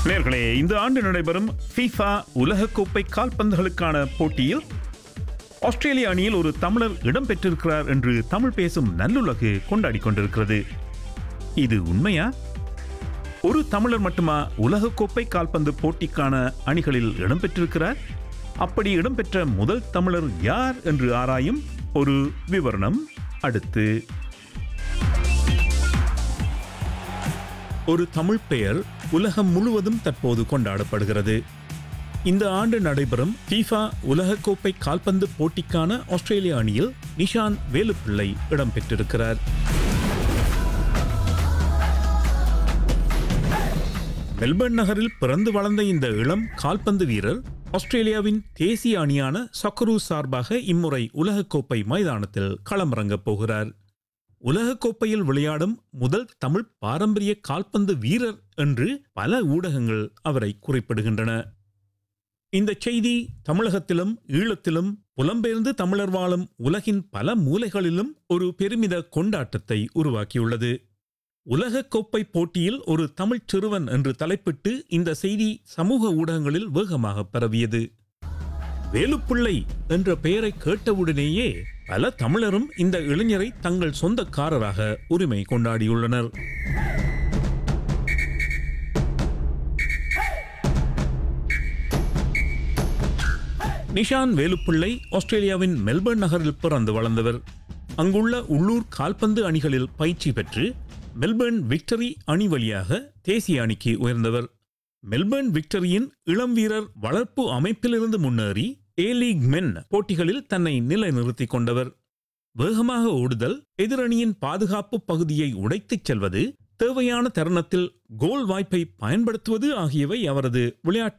நேர்களே இந்த ஆண்டு நடைபெறும் FIFA உலகக்கோப்பை கால்பந்துகளுக்கான போட்டியில் ஆஸ்திரேலிய அணியில் ஒரு தமிழர் இடம்பெற்றிருக்கிறார் என்று தமிழ் பேசும் நல்லுலகு கொண்டாடி கொண்டிருக்கிறது இது உண்மையா ஒரு தமிழர் மட்டுமா உலகக்கோப்பை கால்பந்து போட்டிக்கான அணிகளில் இடம்பெற்றிருக்கிறார் அப்படி இடம்பெற்ற முதல் தமிழர் யார் என்று ஆராயும் ஒரு விவரணம் அடுத்து ஒரு தமிழ் பெயர் உலகம் முழுவதும் தற்போது கொண்டாடப்படுகிறது இந்த ஆண்டு நடைபெறும் FIFA உலகக்கோப்பை கால்பந்து போட்டிக்கான ஆஸ்திரேலிய அணியில் நிஷான் வேலுப்பிள்ளை இடம்பெற்றிருக்கிறார் மெல்பர்ன் நகரில் பிறந்து வளர்ந்த இந்த இளம் கால்பந்து வீரர் ஆஸ்திரேலியாவின் தேசிய அணியான சொக்கரு சார்பாக இம்முறை உலகக்கோப்பை மைதானத்தில் களமிறங்கப் போகிறார் உலகக்கோப்பையில் விளையாடும் முதல் தமிழ் பாரம்பரிய கால்பந்து வீரர் என்று பல ஊடகங்கள் அவரை குறிப்பிடுகின்றன இந்த செய்தி தமிழகத்திலும் ஈழத்திலும் புலம்பெயர்ந்து தமிழர் வாழும் உலகின் பல மூலைகளிலும் ஒரு பெருமித கொண்டாட்டத்தை உருவாக்கியுள்ளது உலகக்கோப்பை போட்டியில் ஒரு தமிழ்ச் சிறுவன் என்று தலைப்பிட்டு இந்த செய்தி சமூக ஊடகங்களில் வேகமாக பரவியது வேலுப்பிள்ளை என்ற பெயரை கேட்டவுடனேயே பல தமிழரும் இந்த இளைஞரை தங்கள் சொந்தக்காரராக உரிமை கொண்டாடியுள்ளனர் நிஷான் வேலுப்பிள்ளை ஆஸ்திரேலியாவின் மெல்பர்ன் நகரில் பிறந்து வளர்ந்தவர் அங்குள்ள உள்ளூர் கால்பந்து அணிகளில் பயிற்சி பெற்று மெல்பர்ன் விக்டரி அணி வழியாக தேசிய அணிக்கு உயர்ந்தவர் மெல்பர்ன் விக்டரியின் இளம் வீரர் வளர்ப்பு அமைப்பிலிருந்து முன்னேறி ஏ லீக் மென் போட்டிகளில் தன்னை நிலைநிறுத்திக் கொண்டவர் வேகமாக ஓடுதல் எதிரணியின் பாதுகாப்பு பகுதியை உடைத்துச் செல்வது தேவையான தருணத்தில் கோல் வாய்ப்பை பயன்படுத்துவது ஆகியவை அவரது விளையாட்டு